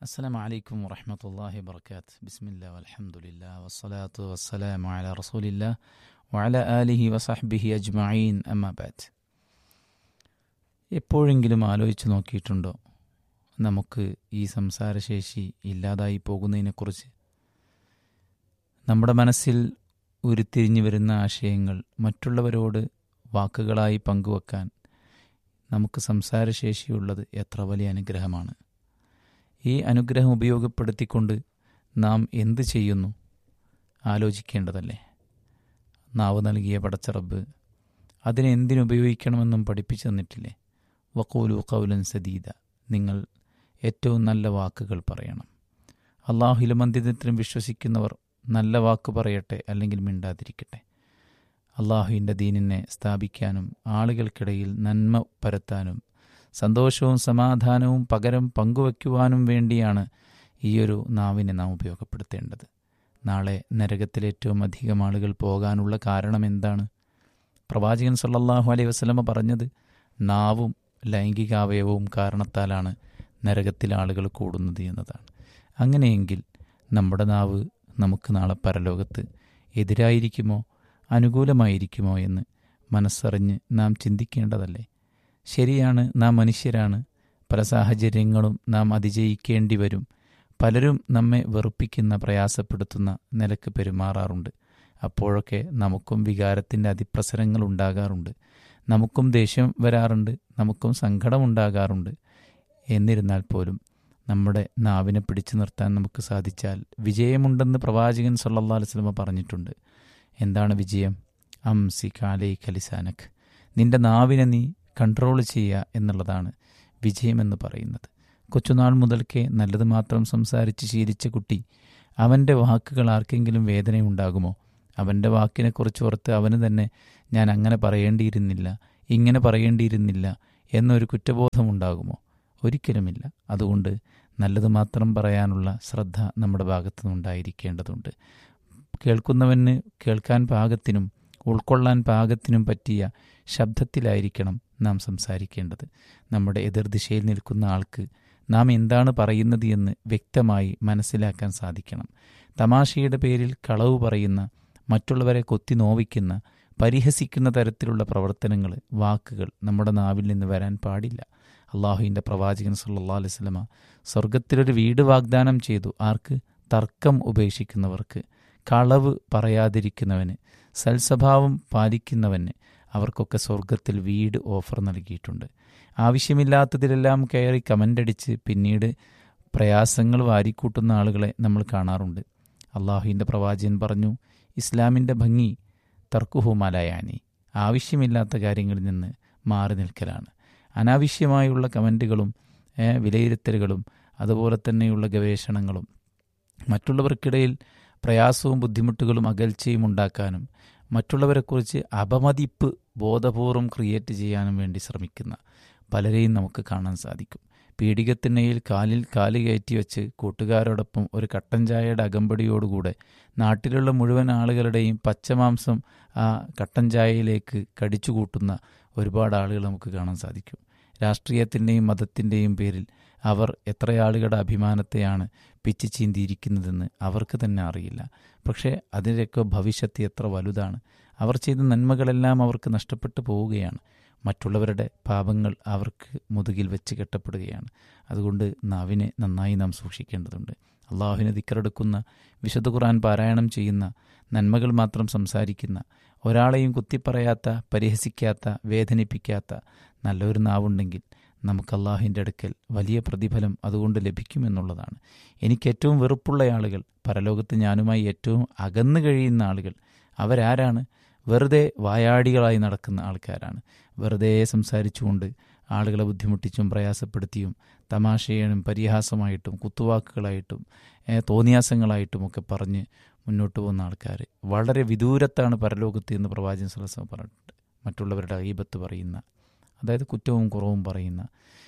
السلام عليكم ورحمة الله وبركاته بسم الله والحمد لله والصلاة والسلام على رسول الله وعلى آله وصحبه أجمعين أما بعد എപ്പോഴെങ്കിലും ആലോചിച്ച് നോക്കിയിട്ടുണ്ടോ നമുക്ക് ഈ സംസാരശേഷി ഇല്ലാതായി പോകുന്നതിനെക്കുറിച്ച് നമ്മുടെ മനസ്സിൽ ഉരുത്തിരിഞ്ഞു വരുന്ന ആശയങ്ങൾ മറ്റുള്ളവരോട് വാക്കുകളായി പങ്കുവെക്കാൻ നമുക്ക് സംസാരശേഷിയുള്ളത് എത്ര വലിയ അനുഗ്രഹമാണ് ഈ അനുഗ്രഹം ഉപയോഗപ്പെടുത്തിക്കൊണ്ട് നാം എന്ത് ചെയ്യുന്നു ആലോചിക്കേണ്ടതല്ലേ നാവ് നൽകിയ പടച്ചറബ് അതിനെ എന്തിനുപയോഗിക്കണമെന്നും പഠിപ്പിച്ചു തന്നിട്ടില്ലേ വക്കൂലു കൗലൻ സദീദ നിങ്ങൾ ഏറ്റവും നല്ല വാക്കുകൾ പറയണം അള്ളാഹുലും അന്ത്യത്തിനും വിശ്വസിക്കുന്നവർ നല്ല വാക്ക് പറയട്ടെ അല്ലെങ്കിൽ മിണ്ടാതിരിക്കട്ടെ അള്ളാഹുവിൻ്റെ ദീനിനെ സ്ഥാപിക്കാനും ആളുകൾക്കിടയിൽ നന്മ പരത്താനും സന്തോഷവും സമാധാനവും പകരം പങ്കുവയ്ക്കുവാനും വേണ്ടിയാണ് ഈയൊരു നാവിനെ നാം ഉപയോഗപ്പെടുത്തേണ്ടത് നാളെ നരകത്തിൽ ഏറ്റവും അധികം ആളുകൾ പോകാനുള്ള കാരണം എന്താണ് പ്രവാചകൻ സല്ലല്ലാഹു അലൈഹി വസല്ലമ പറഞ്ഞത് നാവും ലൈംഗികാവയവവും കാരണത്താലാണ് നരകത്തിൽ ആളുകൾ കൂടുന്നത് എന്നതാണ് അങ്ങനെയെങ്കിൽ നമ്മുടെ നാവ് നമുക്ക് നാളെ പരലോകത്ത് എതിരായിരിക്കുമോ അനുകൂലമായിരിക്കുമോ എന്ന് മനസ്സറിഞ്ഞ് നാം ചിന്തിക്കേണ്ടതല്ലേ ശരിയാണ് നാം മനുഷ്യരാണ് പല സാഹചര്യങ്ങളും നാം അതിജയിക്കേണ്ടി വരും പലരും നമ്മെ വെറുപ്പിക്കുന്ന പ്രയാസപ്പെടുത്തുന്ന നിലക്ക് പെരുമാറാറുണ്ട് അപ്പോഴൊക്കെ നമുക്കും വികാരത്തിൻ്റെ അതിപ്രസരങ്ങൾ ഉണ്ടാകാറുണ്ട് നമുക്കും ദേഷ്യം വരാറുണ്ട് നമുക്കും സങ്കടമുണ്ടാകാറുണ്ട് എന്നിരുന്നാൽ പോലും നമ്മുടെ നാവിനെ പിടിച്ചു നിർത്താൻ നമുക്ക് സാധിച്ചാൽ വിജയമുണ്ടെന്ന് പ്രവാചകൻ സല്ലല്ലാഹു അലൈഹി വസല്ലമ പറഞ്ഞിട്ടുണ്ട് എന്താണ് വിജയം അംസി കാലൈ കലിസാനക് നിന്റെ നാവിനെ നീ കൺട്രോൾ ചെയ്യുക എന്നുള്ളതാണ് വിജയമെന്ന് പറയുന്നത് കൊച്ചുനാൾ മുതൽക്കേ നല്ലത് മാത്രം സംസാരിച്ച് ശീലിച്ച കുട്ടി അവൻ്റെ വാക്കുകൾ ആർക്കെങ്കിലും വേദനയുണ്ടാകുമോ അവൻ്റെ വാക്കിനെക്കുറിച്ച് ഓർത്ത് അവന് തന്നെ ഞാൻ അങ്ങനെ പറയേണ്ടിയിരുന്നില്ല ഇങ്ങനെ പറയേണ്ടിയിരുന്നില്ല എന്നൊരു കുറ്റബോധമുണ്ടാകുമോ ഒരിക്കലുമില്ല അതുകൊണ്ട് നല്ലത് മാത്രം പറയാനുള്ള ശ്രദ്ധ നമ്മുടെ ഭാഗത്തു നിന്നുണ്ടായിരിക്കേണ്ടതുണ്ട് കേൾക്കുന്നവന് കേൾക്കാൻ പാകത്തിനും ഉൾക്കൊള്ളാൻ പാകത്തിനും പറ്റിയ ശബ്ദത്തിലായിരിക്കണം നാം സംസാരിക്കേണ്ടത് നമ്മുടെ എതിർദിശയിൽ നിൽക്കുന്ന ആൾക്ക് നാം എന്താണ് പറയുന്നത് എന്ന് വ്യക്തമായി മനസ്സിലാക്കാൻ സാധിക്കണം തമാശയുടെ പേരിൽ കളവ് പറയുന്ന മറ്റുള്ളവരെ കൊത്തി നോവിക്കുന്ന പരിഹസിക്കുന്ന തരത്തിലുള്ള പ്രവർത്തനങ്ങൾ വാക്കുകൾ നമ്മുടെ നാവിൽ നിന്ന് വരാൻ പാടില്ല അള്ളാഹുവിൻ്റെ പ്രവാചകൻ സല്ലാ അലൈഹി സ്വലമ സ്വർഗത്തിലൊരു വീട് വാഗ്ദാനം ചെയ്തു ആർക്ക് തർക്കം ഉപേക്ഷിക്കുന്നവർക്ക് കളവ് പറയാതിരിക്കുന്നവന് സൽസ്വഭാവം പാലിക്കുന്നവന് അവർക്കൊക്കെ സ്വർഗത്തിൽ വീട് ഓഫർ നൽകിയിട്ടുണ്ട് ആവശ്യമില്ലാത്തതിലെല്ലാം കയറി കമൻ്റടിച്ച് പിന്നീട് പ്രയാസങ്ങൾ വാരിക്കൂട്ടുന്ന ആളുകളെ നമ്മൾ കാണാറുണ്ട് അള്ളാഹുവിൻ്റെ പ്രവാചകൻ പറഞ്ഞു ഇസ്ലാമിൻ്റെ ഭംഗി തർക്കുഹുമലയാനി ആവശ്യമില്ലാത്ത കാര്യങ്ങളിൽ നിന്ന് മാറി നിൽക്കലാണ് അനാവശ്യമായുള്ള കമൻറ്റുകളും വിലയിരുത്തലുകളും അതുപോലെ തന്നെയുള്ള ഗവേഷണങ്ങളും മറ്റുള്ളവർക്കിടയിൽ പ്രയാസവും ബുദ്ധിമുട്ടുകളും അകൽച്ചയും ഉണ്ടാക്കാനും മറ്റുള്ളവരെക്കുറിച്ച് അപമതിപ്പ് ബോധപൂർവം ക്രിയേറ്റ് ചെയ്യാനും വേണ്ടി ശ്രമിക്കുന്ന പലരെയും നമുക്ക് കാണാൻ സാധിക്കും പീഡികത്തിണ്ണയിൽ കാലിൽ കാല് കയറ്റി വെച്ച് കൂട്ടുകാരോടൊപ്പം ഒരു കട്ടൻ ചായയുടെ അകമ്പടിയോടുകൂടെ നാട്ടിലുള്ള മുഴുവൻ ആളുകളുടെയും പച്ചമാംസം ആ കട്ടൻ ചായയിലേക്ക് കടിച്ചു കൂട്ടുന്ന ഒരുപാട് ആളുകൾ നമുക്ക് കാണാൻ സാധിക്കും രാഷ്ട്രീയത്തിൻ്റെയും മതത്തിൻ്റെയും പേരിൽ അവർ എത്ര ആളുകളുടെ അഭിമാനത്തെയാണ് പിച്ചു ചീന്തിയിരിക്കുന്നതെന്ന് അവർക്ക് തന്നെ അറിയില്ല പക്ഷേ അതിൻ്റെയൊക്കെ ഭവിഷ്യത്ത് എത്ര വലുതാണ് അവർ ചെയ്ത നന്മകളെല്ലാം അവർക്ക് നഷ്ടപ്പെട്ടു പോവുകയാണ് മറ്റുള്ളവരുടെ പാപങ്ങൾ അവർക്ക് മുതുകിൽ വെച്ച് കെട്ടപ്പെടുകയാണ് അതുകൊണ്ട് നാവിനെ നന്നായി നാം സൂക്ഷിക്കേണ്ടതുണ്ട് അള്ളാഹുവിനെ ദിക്കറെടുക്കുന്ന വിശുദ്ധ ഖുർആൻ പാരായണം ചെയ്യുന്ന നന്മകൾ മാത്രം സംസാരിക്കുന്ന ഒരാളെയും കുത്തിപ്പറയാത്ത പരിഹസിക്കാത്ത വേദനിപ്പിക്കാത്ത നല്ലൊരു നാവുണ്ടെങ്കിൽ നമുക്ക് അള്ളാഹുവിൻ്റെ അടുക്കൽ വലിയ പ്രതിഫലം അതുകൊണ്ട് ലഭിക്കുമെന്നുള്ളതാണ് എനിക്ക് ഏറ്റവും വെറുപ്പുള്ള ആളുകൾ പരലോകത്ത് ഞാനുമായി ഏറ്റവും അകന്നു കഴിയുന്ന ആളുകൾ അവരാരാണ് വെറുതെ വായാടികളായി നടക്കുന്ന ആൾക്കാരാണ് വെറുതെ സംസാരിച്ചുകൊണ്ട് ആളുകളെ ബുദ്ധിമുട്ടിച്ചും പ്രയാസപ്പെടുത്തിയും തമാശയും പരിഹാസമായിട്ടും കുത്തുവാക്കുകളായിട്ടും തോന്നിയാസങ്ങളായിട്ടും ഒക്കെ പറഞ്ഞ് മുന്നോട്ട് പോകുന്ന ആൾക്കാർ വളരെ വിദൂരത്താണ് പരലോകത്ത് എന്ന് പ്രവാചകൻ സലസം പറഞ്ഞിട്ടുണ്ട് മറ്റുള്ളവരുടെ അയ്യബത്ത് പറയുന്ന അതായത് കുറ്റവും കുറവും പറയുന്ന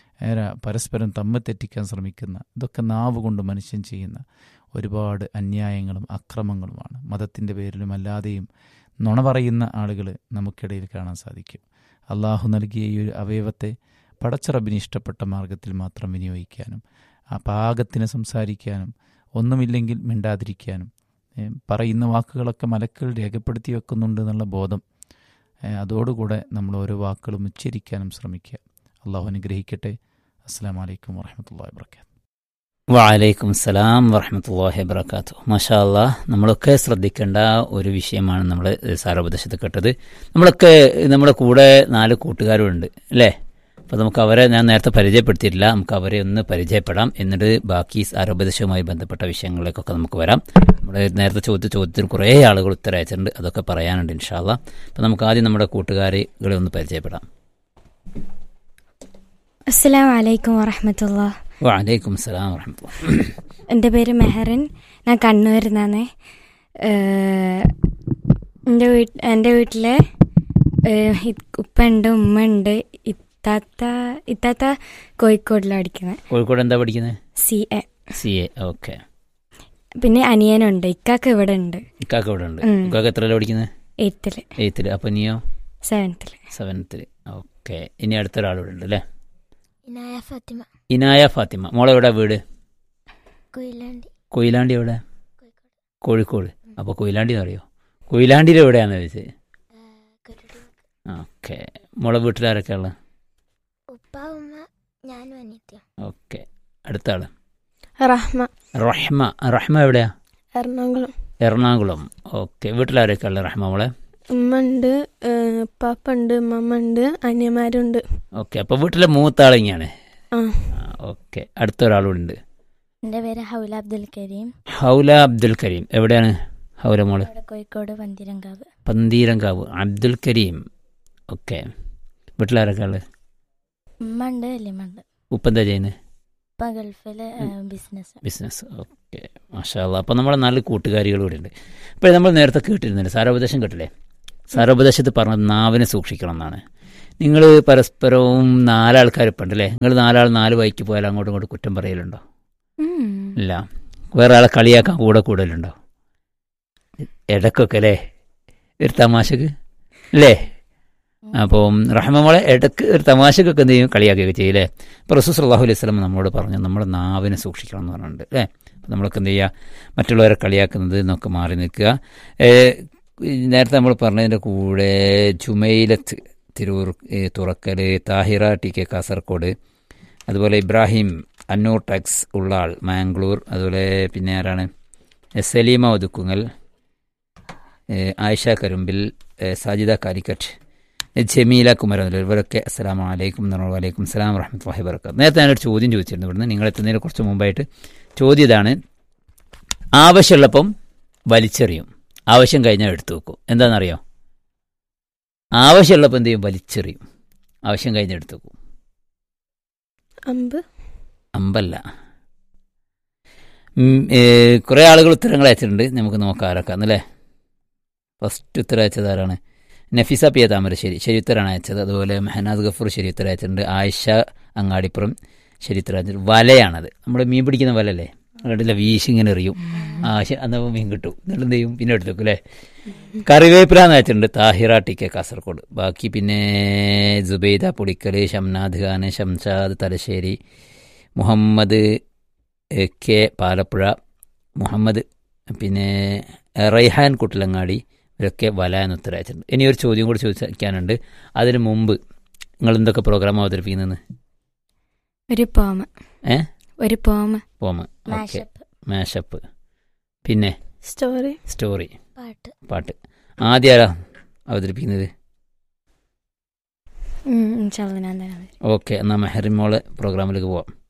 പരസ്പരം തമ്മിൽ തെറ്റിക്കാൻ ശ്രമിക്കുന്ന ഇതൊക്കെ നാവ് കൊണ്ട് മനുഷ്യൻ ചെയ്യുന്ന ഒരുപാട് അന്യായങ്ങളും അക്രമങ്ങളുമാണ് മതത്തിൻ്റെ പേരിലും അല്ലാതെയും നുണ പറയുന്ന ആളുകൾ നമുക്കിടയിൽ കാണാൻ സാധിക്കും അള്ളാഹു നൽകിയ ഈ ഒരു അവയവത്തെ പടച്ചറബിന് ഇഷ്ടപ്പെട്ട മാർഗത്തിൽ മാത്രം വിനിയോഗിക്കാനും ആ പാകത്തിന് സംസാരിക്കാനും ഒന്നുമില്ലെങ്കിൽ മിണ്ടാതിരിക്കാനും ഏ, പറയുന്ന വാക്കുകളൊക്കെ മലക്കുകൾ രേഖപ്പെടുത്തി വെക്കുന്നുണ്ട് എന്നുള്ള ബോധം ഏ, അതോടുകൂടെ നമ്മൾ ഓരോ വാക്കുകളും ഉച്ചരിക്കാനും ശ്രമിക്കുക അള്ളാഹു അനുഗ്രഹിക്കട്ടെ അസ്സാം വലൈക്കും വാഹമത്തല്ലാ വാബർക്കാത്തു വലൈക്കും സലാം വറഹമത്തല്ലാഹി വബർക്കാത്തു മാഷാ അല്ലാ നമ്മളൊക്കെ ശ്രദ്ധിക്കേണ്ട ഒരു വിഷയമാണ് നമ്മൾ സാരോപദേശത്ത് കേട്ടത് നമ്മളൊക്കെ നമ്മുടെ കൂടെ നാല് കൂട്ടുകാരുണ്ട് അല്ലേ അപ്പോൾ നമുക്ക് അവരെ ഞാൻ നേരത്തെ പരിചയപ്പെടുത്തിയിട്ടില്ല നമുക്ക് അവരെ ഒന്ന് പരിചയപ്പെടാം എന്നിട്ട് ബാക്കി സാരോപദേശവുമായി ബന്ധപ്പെട്ട വിഷയങ്ങളിലേക്കൊക്കെ നമുക്ക് വരാം നമ്മുടെ നേരത്തെ ചോദിച്ച ചോദ്യത്തിന് കുറേ ആളുകൾ ഉത്തരം അയച്ചിട്ടുണ്ട് അതൊക്കെ പറയാനുണ്ട് ഇൻഷാല്ല അപ്പോൾ നമുക്ക് ആദ്യം നമ്മുടെ കൂട്ടുകാരികളെ ഒന്ന് പരിചയപ്പെടാം അസ്സലാം വലൈക്കും വറഹമത്തുള്ള വലൈക്കും സലാം വറഹമത്തുള്ള എൻ്റെ പേര് മെഹറിൻ ഞാൻ കണ്ണൂരിൽ നിന്നാണ് എൻ്റെ വീട്ട് എൻ്റെ വീട്ടിൽ ഉപ്പ ഉണ്ട് ഉമ്മ ഉണ്ട് ഇത്താത്ത ഇത്താത്ത കോഴിക്കോടിലാണ് പഠിക്കുന്നത് കോഴിക്കോട് എന്താ പഠിക്കുന്നത് C A C A okay പിന്നെ അനിയനുണ്ട് ഇക്കാക്ക് ഇവിടെ ഉണ്ട് ഇക്കാക്ക ഇവിടെ ഉണ്ട് ഉം. ഇക്കാക്ക എത്രയല്ല പഠിക്കുന്നത് എയ്ത്തിൽ എയ്ത്തിൽ അപ്പോൾ നീയോ സെവൻത്തിൽ സെവൻത്തിൽ ഓക്കെ ഇനി അടുത്തൊരാളിവിടെ ഉണ്ട് അല്ലേ ഇനായ ഫാത്തിമ ഇനായ ഫാത്തിമ മോളെ എവിടെ വീട് കൊയിലാണ്ടി കൊയിലാണ്ടി എവിടെ കോഴിക്കോട് കോഴിക്കോട് അപ്പോൾ കൊയിലാണ്ടി എന്ന് അറിയോ കൊയിലാണ്ടിയിൽ എവിടെയാണെന്ന് ചോദിച്ചത് കരുടി ഓക്കെ മോളെ വീട്ടിലാരൊക്കെ ഉള്ളത് ഉപ്പ ഉമ്മ ഞാനും അനിയത്തിയും ഓക്കെ അടുത്ത ആള് റഹ്മ റഹ്മ റഹ്മ എവിടെയാ എറണാകുളം എറണാകുളം ഓക്കെ വീട്ടിലാരൊക്കെ ഉള്ളത് റഹ്മ മോളെ ഉമ്മ ഉണ്ട് പാപ്പ ഉണ്ട് ഉമ്മമ്മ ഉണ്ട് അനിയന്മാരുണ്ട് ഓക്കെ അപ്പോൾ വീട്ടിലെ മൂത്ത ആളിങ്ങാണ് ആ ഓക്കെ അടുത്തൊരാളുണ്ട് എൻ്റെ പേര് ഹൗല അബ്ദുൽ കരീം ഹൗല അബ്ദുൽ കരീം എവിടെയാണ് ഹൗല മോള് ഇവിടെ കോഴിക്കോട് പന്തിരങ്കാവ് പന്തീരങ്കാവ് അബ്ദുൽ കരീം ഓക്കെ വീട്ടിലാരൊക്കെ ഉള്ളത് ഉമ്മ ഉണ്ട് വല്യമ്മ ഉണ്ട് ഉപ്പ എന്താ ചെയ്യുന്നത് ഉപ്പ ഗൾഫില് ബിസിനസ് ബിസിനസ് ഓക്കെ മാഷാല്ല അപ്പോൾ നമ്മുടെ നാല് കൂട്ടുകാരികൾ കൂടെ ഉണ്ട് അപ്പോൾ നമ്മൾ നേരത്തെ കേട്ടിരുന്നില്ല സാരോപദേശം കേട്ടില്ലേ സാരോപദേശത്ത് പറഞ്ഞത് നാവിനെ സൂക്ഷിക്കണം എന്നാണ് നിങ്ങൾ പരസ്പരവും നാലാൾക്കാർ ഇപ്പം ഉണ്ടല്ലേ നിങ്ങൾ നാലാൾ നാല് വൈക്ക് പോയാൽ അങ്ങോട്ടും ഇങ്ങോട്ടും കുറ്റം പറയലുണ്ടോ ഇല്ല വേറെ ആളെ കളിയാക്കാൻ കൂടെ കൂടലുണ്ടോ ഇടക്കൊക്കെ അല്ലേ ഒരു തമാശക്ക് അല്ലേ അപ്പം റഹ്മ മോളെ ഇടക്ക് ഒരു തമാശക്കൊക്കെ എന്ത് ചെയ്യും കളിയാക്കുകയൊക്കെ ചെയ്യും അല്ലേ ഇപ്പോൾ റസൂസ് അള്ളാഹു അലൈഹി സ്വലം നമ്മളോട് പറഞ്ഞു നമ്മുടെ നാവിനെ സൂക്ഷിക്കണം എന്ന് പറഞ്ഞിട്ടുണ്ട് അല്ലേ അപ്പം നമ്മളൊക്കെ എന്ത് ചെയ്യുക മറ്റുള്ളവരെ കളിയാക്കുന്നത് എന്നൊക്കെ മാറി നിൽക്കുക ഏ, നേരത്തെ നമ്മൾ പറഞ്ഞതിൻ്റെ കൂടെ ജുമൈലത്ത് തിരൂർ ഏ, തുറക്കൽ താഹിറ ടി കെ കാസർഗോഡ് അതുപോലെ ഇബ്രാഹിം അന്നൂർ ടാക്സ് ഉള്ളാൾ മാംഗ്ലൂർ അതുപോലെ പിന്നെ ആരാണ് എ, സലീമ ഒതുക്കുങ്ങൽ ഏ, ആയിഷ കരുമ്പിൽ ഏ, സാജിദ കാലിക്കറ്റ് ഏ, ജമീല കുമരൻ ഇവരൊക്കെ അസ്സലാം വലൈക്കും വലൈക്കും സ്ലാം വറഹമത്തല്ലാഹി വർക്കാത്ത് നേരത്തെ ഞാനൊരു ചോദ്യം ചോദിച്ചിരുന്നു ഇവിടുന്ന് നിങ്ങൾ എത്തുന്നതിന് കുറച്ച് മുമ്പായിട്ട് ചോദ്യം ഇതാണ് ആവശ്യമുള്ളപ്പം വലിച്ചെറിയും ആവശ്യം കഴിഞ്ഞാൽ എടുത്തു വെക്കും എന്താണെന്നറിയോ ആവശ്യമുള്ളപ്പോൾ എന്ത് ചെയ്യും വലിച്ചെറിയും ആവശ്യം കഴിഞ്ഞാൽ എടുത്തു വെക്കും അമ്പ് അമ്പല്ല കുറേ ആളുകൾ ഉത്തരങ്ങൾ അയച്ചിട്ടുണ്ട് നമുക്ക് നോക്കാം ആരൊക്കെ അല്ലേ ഫസ്റ്റ് ഉത്തരം അയച്ചത് ആരാണ് നഫീസ പി എ താമരശ്ശേരി ശരി ഉത്തരാണ് അയച്ചത് അതുപോലെ മെഹനാദ് ഗഫൂർ ശരി ഉത്തരം അയച്ചിട്ടുണ്ട് ആയിഷ അങ്ങാടിപ്പുറം ശരി ഉത്തരം അയച്ചിട്ടുണ്ട് വലയാണത് നമ്മൾ മീൻ പിടിക്കുന്ന വലല്ലേ കണ്ടില്ല വീശി ഇങ്ങനെ എറിയും ആശ എന്നപ്പോൾ മീൻ കിട്ടും എന്നിട്ട് എന്ത് ചെയ്യും പിന്നെ എടുത്തു വെക്കും അല്ലേ കറിവേപ്പില എന്ന് അയച്ചിട്ടുണ്ട് താഹിറ ടി കെ കാസർഗോഡ് ബാക്കി പിന്നെ ജുബൈദ പുളിക്കൽ ഷംനാദ് ഖാൻ ഷംഷാദ് തലശ്ശേരി മുഹമ്മദ് എ കെ പാലപ്പുഴ മുഹമ്മദ് പിന്നെ റൈഹാൻ കുട്ടിലങ്ങാടി ഇവരൊക്കെ വല എന്ന് ഉത്തരം അയച്ചിട്ടുണ്ട് ഇനി ഒരു ചോദ്യം കൂടി ചോദിക്കാനുണ്ട് അതിന് മുമ്പ് നിങ്ങൾ എന്തൊക്കെ പ്രോഗ്രാം അവതരിപ്പിക്കുന്നതെന്ന് ഒരു പോമ ഏ ഒരു poem poem okay mashup mashup പിന്നെ സ്റ്റോറി സ്റ്റോറി പാട്ട് പാട്ട് ആദ്യം ആരാ അവതരിപ്പിക്കുന്നത് ഇൻഷാല്ല ഞാൻ തന്നെ ഓക്കെ എന്നാൽ മെഹറിമോളെ പ്രോഗ്രാമിലേക്ക് പോവാം